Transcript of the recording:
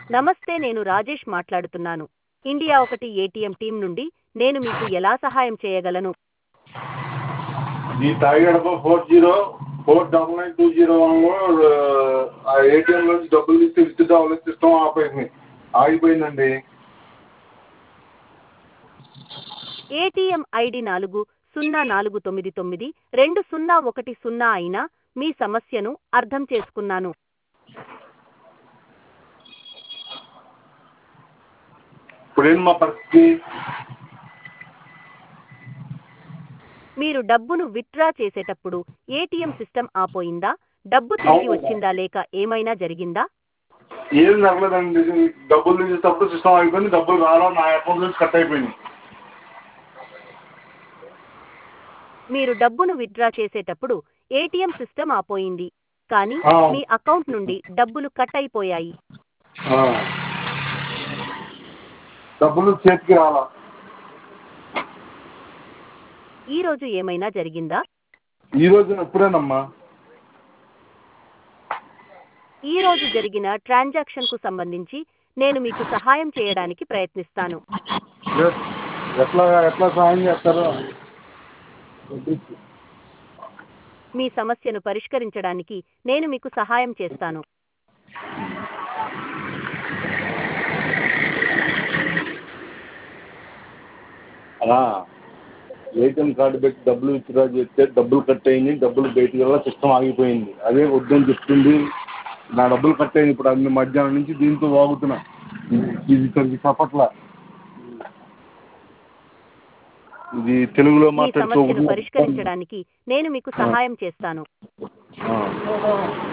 నమస్తే నేను రాజేష్ మాట్లాడుతున్నాను ఇండియా ఒకటి ఏటీఎం టీం నుండి నేను మీకు ఎలా సహాయం చేయగలను ఈ తాగడప four zero four double nine two zero one ఆ ఏటీఎం నుంచి డబ్బులు తీస్తే విత్ అవ్వలేదు సిస్టమ్ ఆఫ్ అయింది ఆగిపోయిందండి ఏటీఎం ఐడి నాలుగు సున్నా నాలుగు తొమ్మిది తొమ్మిది రెండు సున్నా ఒకటి సున్నా అయినా మీ సమస్యను అర్థం చేసుకున్నాను ఇప్పుడేం మా పరిస్థితి మీరు డబ్బును విత్డ్రా చేసేటప్పుడు ఏటీఎం సిస్టమ్ ఆపోయిందా డబ్బు తిరిగి వచ్చిందా లేక ఏమైనా జరిగిందా ఏం జరగలేదండి డబ్బులు తీసేటప్పుడు సిస్టమ్ అయిపోయింది డబ్బులు రావడం నా అకౌంట్ నుంచి కట్ అయిపోయింది మీరు డబ్బును విత్డ్రా చేసేటప్పుడు ఏటీఎం సిస్టమ్ ఆపోయింది కానీ ఆ. మీ అకౌంట్ నుండి డబ్బులు కట్ అయిపోయాయి ఆ. డబ్బులు చేతికి రాలా ఈ రోజు ఏమైనా జరిగిందా ఈ రోజు ఎప్పుడేనమ్మా ఈ రోజు జరిగిన ట్రాన్సాక్షన్ కు సంబంధించి నేను మీకు సహాయం చేయడానికి ప్రయత్నిస్తాను ఎస్. ఎట్లా ఎట్లా సహాయం చేస్తారు మీ సమస్యను పరిష్కరించడానికి నేను మీకు సహాయం చేస్తాను అలా ఏటీఎం కార్డు పెట్టి డబ్బులు విత్డ్రా చేస్తే డబ్బులు కట్ అయింది డబ్బులు బయటికి వెళ్ళా సిస్టమ్ ఆగిపోయింది అదే వద్దని చెప్తుంది నా డబ్బులు కట్ అయింది ఇప్పుడు అన్ని మధ్యాహ్నం నుంచి దీంతో వాగుతున్నా ఇది ఇక్కడికి చెప్పట్లా ఇది తెలుగులో మీ మాట్లాడుతూ సమస్యను పరిష్కరించడానికి నేను మీకు సహాయం చేస్తాను ఆ.